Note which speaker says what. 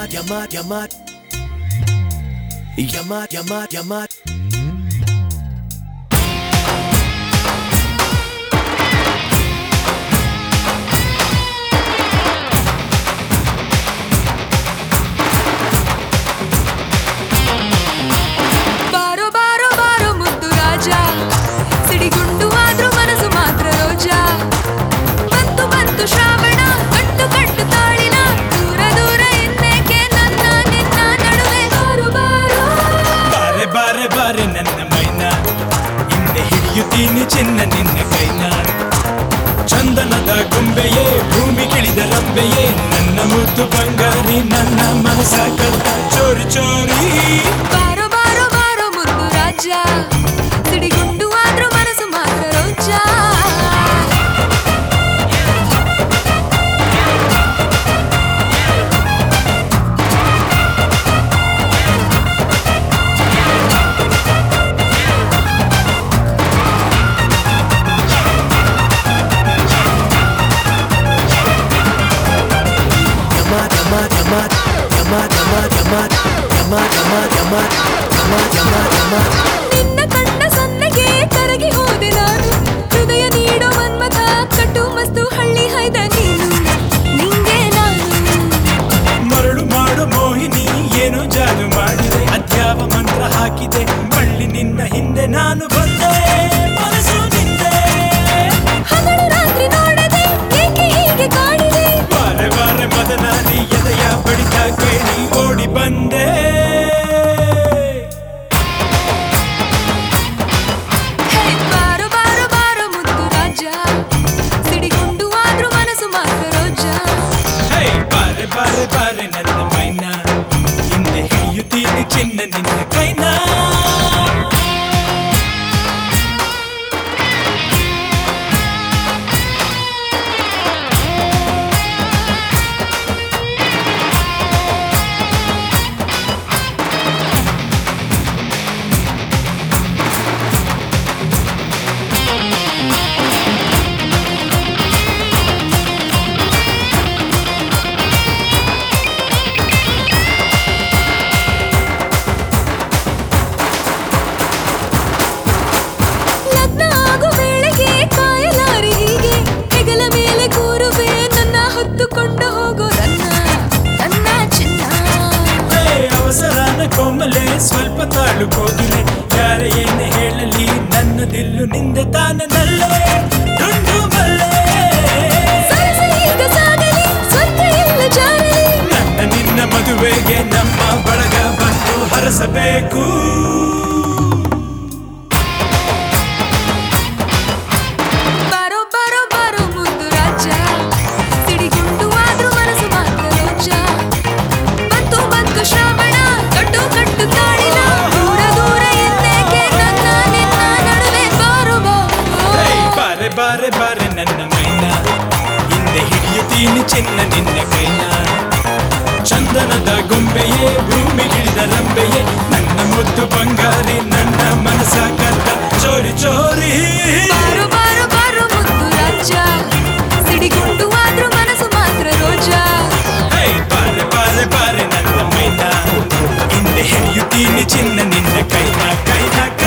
Speaker 1: Yamat, Yamat, Yamat. Yamat, Yamat, Yamat.
Speaker 2: ಬಾರೋ ಬಾರೋ ಬಾರೋ ಮುದ್ದು ರಾಜ ಸಿಡಿಗುಂಡು ಆದ್ರೂ ಮನಸ್ಸು ಮಾತ್ರ ರೋಜ ಬಂತು ಬಂತು ಶ್ರಾವಣ ಕಟ್ಟು ಕಟ್ಟು ತಾಳಿನ ದೂರ ದೂರ ಇನ್ನೇಕೆ ನನ್ನ ನಿನ್ನ ನಡುವೆ ಬಾರು ಬಾರೋ
Speaker 3: ಬಾರೆ ಬಾರೆ ಬಾರೆ ನನ್ನ ಮೈನ ಹಿಂದೆ ಹಿಡಿಯುತ್ತೀನಿ ಚಿನ್ನ ನಿನ್ನ ಕೈನ ಚಂದನದ ಗೊಂಬೆಯೇ ಭೂಮಿಗಿಳಿದ ರಂಬೆಯೇ ನನ್ನ ಮುದ್ದು ಬಂಗಾರಿ ನನ್ನ ಮನಸ ಕದ್ದ ಚೋರಿ ಚೋರಿ
Speaker 2: ಬಾರೋ ಬಾರೋ ಬಾರೋ ಮುದ್ದು ರಾಜ ಸಿಡಿಗುಂಡು ಆದ್ರೂ ಮನಸ್ಸು ಮಾತ್ರ ರೋಜ
Speaker 1: Yamat, Yamat, Yamat. Yamat, Yamat, Yamat. Yamat, Yamat, Yamat. Yamat, Yamat, Yamat.
Speaker 2: ನಿನ್ನ ಕಣ್ಣ ಸನ್ನೆಗೆ ಕರಗಿ ಹೋದೆ ನಾನು ಹೃದಯ ನೀಡೋ ಮನ್ಮಥ ಕಟ್ಟು ಮಸ್ತು ಹಳ್ಳಿ ಹೈದ ನೀನು ನಿಂಗೆ ನಾನು
Speaker 3: ಮರಳು ಮಾಡು ಮೋಹಿನಿ ಏನು ಜಾದು ಮಾಡಿದೆ ಅದ್ಯಾವ ಮಂತ್ರ ಹಾಕಿದೆ ಮಳ್ಳಿ ನಿನ್ನ ಹಿಂದೆ ನಾನು ಬಂದೆ ಮನಸ್ಸು ನಿಂದೆ
Speaker 2: ಹಗಲು ರಾತ್ರಿ ನೋಡದೆ ಏಕೆ ಹೀಗೆ ಕಾಡಿದೆ
Speaker 3: ಬಾರೆ ಬಾರೆ ಮದನಾದಿ ಎದೆಯ ಬಡಿತ ಕೇಳಿ ಓಡಿ ಬಂದೆ
Speaker 2: ಹೇ ಬಾರೋ ಬಾರೋ ಬಾರೋ ಮುದ್ದು ರಾಜ ಸಿಡಿಗುಂಡು ಆದ್ರೂ ಮನಸ್ಸು ಮಾತ್ರ ರೋಜ
Speaker 3: ಹೇ ಬಾರೆ ಬಾರೆ ಬಾರೆ ನನ್ನ ಮೈನ ಹಿಂದೆ ಹಿಡಿಯುತ್ತೀನಿ ಚಿನ್ನ ನಿನ್ನ ಕೈನ
Speaker 2: ಲಗ್ನ ಆಗೋ ವೇಳೆಗೆ ಕಾಯಲಾರಿ ಹೀಗೆ ಹೆಗಲ ಮೇಲೆ ಕೂರುವೆ ನನ್ನ ಹೊತ್ತುಕೊಂಡು ಹೋಗೋ ನನ್ನ ನನ್ನ ಚಿನ್ನ
Speaker 3: ಹೇ ಅವಸರನ ಕೋಮಲೆ ಸ್ವಲ್ಪ ತಾಳು ಕೋಗಿಲೆ ಯಾರ ಏನೇ ಹೇಳಲಿ ನನ್ನ ದಿಲ್ಲು ನಿಂದೆ ತಾನನಲ್ಲೇ ಡುಂಡು ಮಲ್ಲೆ
Speaker 2: ಸರಸರಿ ಈಗ ಸಾಗಲಿ ಸ್ವರ್ಗ ಎಲ್ಲ ಜಾರಲಿ
Speaker 3: ನನ್ನ ನಿನ್ನ ಮದುವೆಗೆ ನಮ್ಮ ಬಳಗ ಬಂದು ಹರಸಬೇಕು
Speaker 2: ಬಾರೋ ಬಾರೋ ಬಾರೋ ಮುದ್ದು ರಾಜ ಸಿಡಿಗುಂಡು ಆದ್ರೂ ಮನಸ್ಸು ಮಾತ್ರ ರೋಜ ಬಂತು ಬಂತು ಶ್ರಾವಣ ಕಟ್ಟು ಕಟ್ಟು ತಾಳಿನ ದೂರ ದೂರ ಎಂದೇಕೆ ನನ್ನ ನಿನ್ನ ನಡುವೆ ಬಾರೋ
Speaker 3: ಹೇ,
Speaker 2: ಬಾರೋ
Speaker 3: ಬಾರೆ ಬಾರೆ ಬಾರೆ ನನ್ನ ಮೈನ ಹಿಂದೆ ಹಿಡಿಯುತ್ತೀನಿ ಚಿನ್ನ ನಿನ್ನ ಕೈನ ಚಂದನದ ಗೊಂಬೆಯೇ ಭೂಮಿಗಿಳಿದ ರಂಬೆಯೇ ನನ್ನ ಮುದ್ದು ಬಂಗಾರಿ ನನ್ನ ಮನಸ ಕದ್ದ ಚೋರಿ ಚೋರಿ
Speaker 2: ಬಾರೋ ಬಾರೋ ಬಾರೋ ಮುದ್ದು ರಾಜ ಸಿಡಿಗುಂಡು ಆದ್ರೂ ಮನಸ್ಸು ಮಾತ್ರ ರೋಜ
Speaker 3: ಹೇ, ಬಾರೆ ಬಾರೆ ಬಾರೆ ನನ್ನ ಮೈನ ಹಿಂದೆ ಹಿಡಿಯುತ್ತೀನಿ ಚಿನ್ನ ನಿನ್ನ ಕೈನ ಕೈನ ಕೈನ